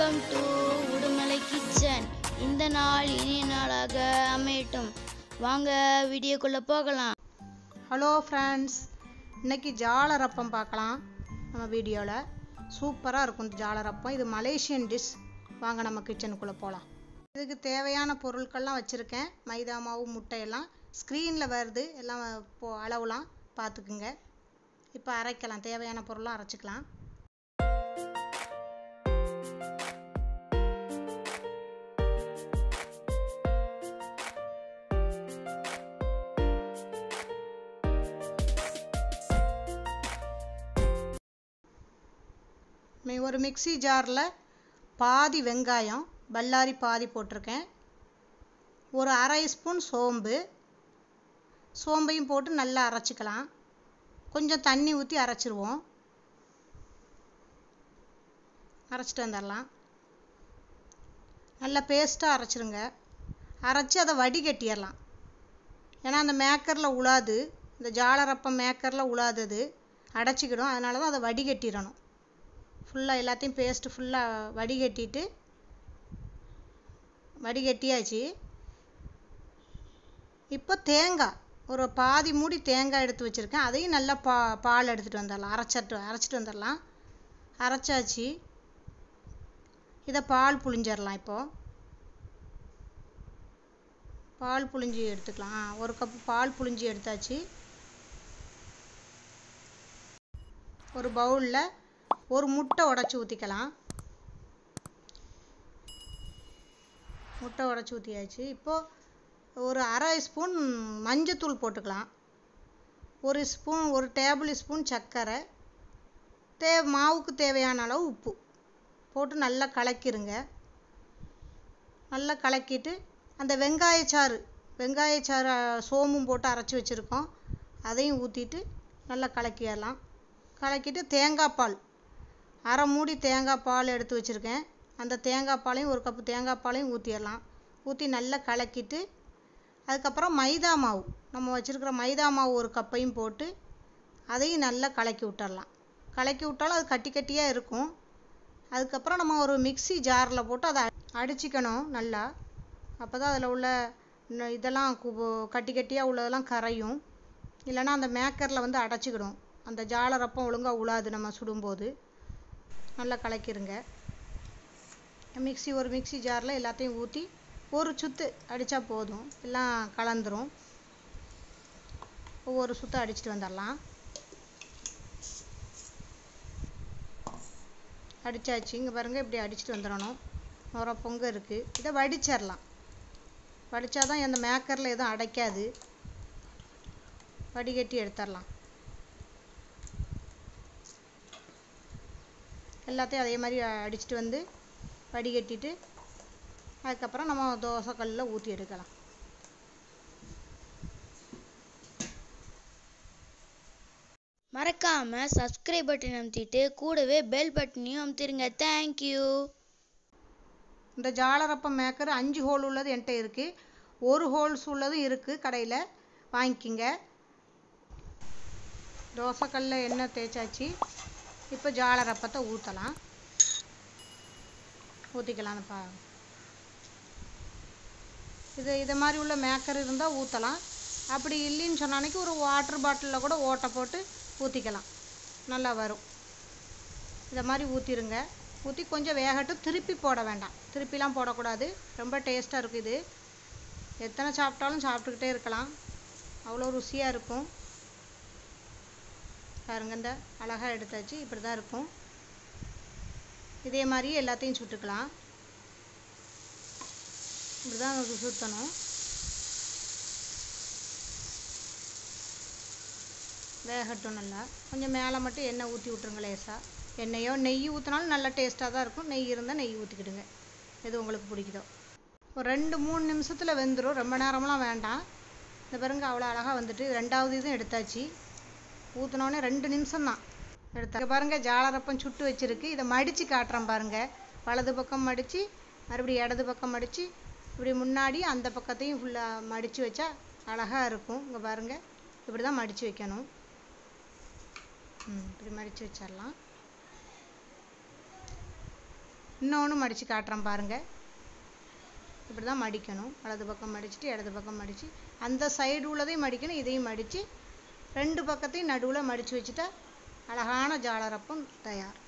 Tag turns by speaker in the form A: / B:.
A: welcome to Udumalai kitchen இந்த நாள் இனிய நாளாக அமையட்டும் வாங்க வீடியோக்குள்ள போகலாம்
B: ஹலோ ஃப்ரெண்ட்ஸ் இன்னைக்கு ஜாலரப்பம் பார்க்கலாம் நம்ம வீடியோவில் சூப்பராக இருக்கும் இந்த ஜாலரப்பம் இது மலேசியன் டிஷ் வாங்க நம்ம கிச்சனுக்குள்ளே போகலாம் இதுக்கு தேவையான பொருட்கள்லாம் வச்சுருக்கேன் மைதா மாவு முட்டையெல்லாம் ஸ்க்ரீனில் வருது எல்லாம் போ அளவுலாம் பார்த்துக்குங்க இப்போ அரைக்கலாம் தேவையான பொருள்லாம் அரைச்சிக்கலாம் மி- ஒரு மிக்ஸி ஜாரில் பாதி வெங்காயம் பல்லாரி பாதி போட்டிருக்கேன் ஒரு அரை ஸ்பூன் சோம்பு சோம்பையும் போட்டு நல்லா அரைச்சிக்கலாம் கொஞ்சம் தண்ணி ஊற்றி அரைச்சிருவோம் அரைச்சிட்டு வந்துடலாம் நல்லா பேஸ்ட்டாக அரைச்சிருங்க அரைச்சி அதை வடிகட்டிடலாம் ஏன்னா அந்த மேக்கரில் உழாது இந்த ஜாலரப்பம் மேக்கரில் உழாதது அடைச்சிக்கிடும் அதனால தான் அதை வடிகட்டிடணும் ஃபுல்லாக எல்லாத்தையும் பேஸ்ட்டு ஃபுல்லாக வடிகட்டிட்டு வடிகட்டியாச்சு இப்போ தேங்காய் ஒரு பாதி மூடி தேங்காய் எடுத்து வச்சுருக்கேன் அதையும் நல்லா பா பால் எடுத்துகிட்டு வந்துடலாம் அரைச்சிட்டு அரைச்சிட்டு வந்துடலாம் அரைச்சாச்சு இதை பால் புழிஞ்சிடலாம் இப்போது பால் புழிஞ்சி எடுத்துக்கலாம் ஆ, ஒரு கப்பு பால் புழிஞ்சி எடுத்தாச்சு ஒரு பவுலில் ஒரு முட்டை உடச்சி ஊற்றிக்கலாம் முட்டை உடச்சி ஊற்றியாச்சு இப்போது ஒரு அரை ஸ்பூன் மஞ்சத்தூள் போட்டுக்கலாம் ஒரு ஸ்பூன் ஒரு டேபிள் ஸ்பூன் சர்க்கரை தே மாவுக்கு தேவையான அளவு உப்பு போட்டு நல்லா கலக்கிருங்க நல்லா கலக்கிட்டு அந்த வெங்காயச்சாறு வெங்காயச்சாறு அஹ், சோம்பும் போட்டு அரைச்சி வச்சுருக்கோம் அதையும் ஊற்றிட்டு நல்லா கலக்கிடலாம் கலக்கிட்டு தேங்காய் பால் அரை மூடி தேங்காய் பால் எடுத்து வச்சுருக்கேன் அந்த தேங்காய் பாலையும் ஒரு கப்பு தேங்காய் பாலையும் ஊற்றிடலாம் ஊற்றி நல்லா கலக்கிட்டு அதுக்கப்புறம் மைதா மாவு நம்ம வச்சுருக்கிற மைதா மாவு ஒரு கப்பையும் போட்டு அதையும் நல்லா கலக்கி விட்டுறலாம் கலக்கி விட்டாலும் அது கட்டி கட்டியாக இருக்கும் அதுக்கப்புறம் நம்ம ஒரு மிக்ஸி ஜாரில் போட்டு அதை அடிச்சிக்கணும் நல்லா அப்போ தான் அதில் உள்ள ந- இதெல்லாம் கு- கட்டி கட்டியாக உள்ளதெல்லாம் கரையும் இல்லைன்னா அந்த மேக்கரில் வந்து அடைச்சிக்கிடும் அந்த ஜாலரப்பம் ஒழுங்காக உழாது நம்ம சுடும்போது நல்லா கலக்கிருங்க மிக்ஸி ஒரு மிக்ஸி ஜாரில் எல்லாத்தையும் ஊற்றி ஒரு சுத்து அடித்தா போதும் எல்லாம் கலந்துரும் ஒவ்வொரு சுத்து அடிச்சிட்டு வந்துடலாம் அடிச்சாச்சு இங்கே பாருங்கள் இப்படி அடிச்சிட்டு வந்துடணும் நுர பொங்க இருக்குது இதை வடிச்சிடலாம் வடித்தாதான் அந்த மேக்கரில் எதுவும் அடைக்காது வடிகட்டி எடுத்துடலாம் எல்லாத்தையும் அதே மாதிரி அடிச்சிட்டு வந்து வடிகட்டிட்டு அதுக்கப்புறம் நம்ம தோசை கல்லில் ஊற்றி எடுக்கலாம்
A: மறக்காம சப்ஸ்கிரைப் பட்டன் அமுத்திட்டு கூடவே பெல் பட்டனையும் அமுத்திருங்க தேங்க்யூ
B: இந்த ஜாலரப்பம் மேக்கர் அஞ்சு ஹோல் உள்ளது என்கிட்ட இருக்குது ஒரு ஹோல்ஸ் உள்ளதும் இருக்குது கடையில் வாங்கிக்கிங்க தோசைக்கல்லில் எண்ணெய் தேய்ச்சாச்சு இப்போ ஜாலரப்பத்தை ஊற்றலாம் ஊற்றிக்கலாம் பா இது இது மாதிரி உள்ள மேக்கர் இருந்தால் ஊற்றலாம் அப்படி இல்லைன்னு சொன்ன அன்னைக்கு ஒரு வாட்டர் பாட்டிலில் கூட ஓட்டை போட்டு ஊற்றிக்கலாம் நல்லா வரும் இதை மாதிரி ஊற்றிருங்க ஊற்றி கொஞ்சம் வேகட்டும் திருப்பி போட வேண்டாம் திருப்பிலாம் போடக்கூடாது ரொம்ப டேஸ்ட்டாக இருக்கும் இது எத்தனை சாப்பிட்டாலும் சாப்பிட்டுக்கிட்டே இருக்கலாம் அவ்வளோ ருசியாக இருக்கும் பாருங்க இந்த அழகாக எடுத்தாச்சு இப்படி தான் இருக்கும் இதே மாதிரி எல்லாத்தையும் சுட்டுக்கலாம் இப்படி தான் சுற்றணும் வேகட்டும் நல்லா கொஞ்சம் மேலே மட்டும் எண்ணெய் ஊற்றி விட்ருங்க லேசாக எண்ணெயோ நெய் ஊற்றினாலும் நல்லா டேஸ்ட்டாக தான் இருக்கும் நெய் இருந்தால் நெய் ஊற்றிக்கிடுங்க எது உங்களுக்கு பிடிக்குதோ ஒரு ரெண்டு மூணு நிமிஷத்தில் வெந்துடும் ரொம்ப நேரம்லாம் வேண்டாம் இந்த பாருங்க அவ்வளோ அழகாக வந்துட்டு ரெண்டாவது இதுவும் எடுத்தாச்சு ஊற்றினோடனே ரெண்டு நிமிஷம்தான் எடுத்தா இங்க பாருங்க ஜாலரப்பம் சுட்டு வச்சிருக்கு இதை மடித்து காட்டுறேன் பாருங்க வலது பக்கம் மடித்து மறுபடியும் இடது பக்கம் மடித்து இப்படி முன்னாடி அந்த பக்கத்தையும் ஃபுல்லாக மடித்து வச்சா அழகாக இருக்கும் இங்கே பாருங்க இப்படி தான் மடித்து வைக்கணும் ம் இப்படி மடித்து வச்சிடலாம் இன்னொன்று மடித்து காட்டுறேன் பாருங்கள் இப்படி தான் மடிக்கணும் வலது பக்கம் மடிச்சுட்டு இடது பக்கம் மடித்து அந்த சைடு உள்ளதையும் மடிக்கணும் இதையும் மடித்து ரெண்டு பக்கத்தையும் நடுவில் மடித்து வச்சுட்டா அழகான ஜாலரப்பம் தயார்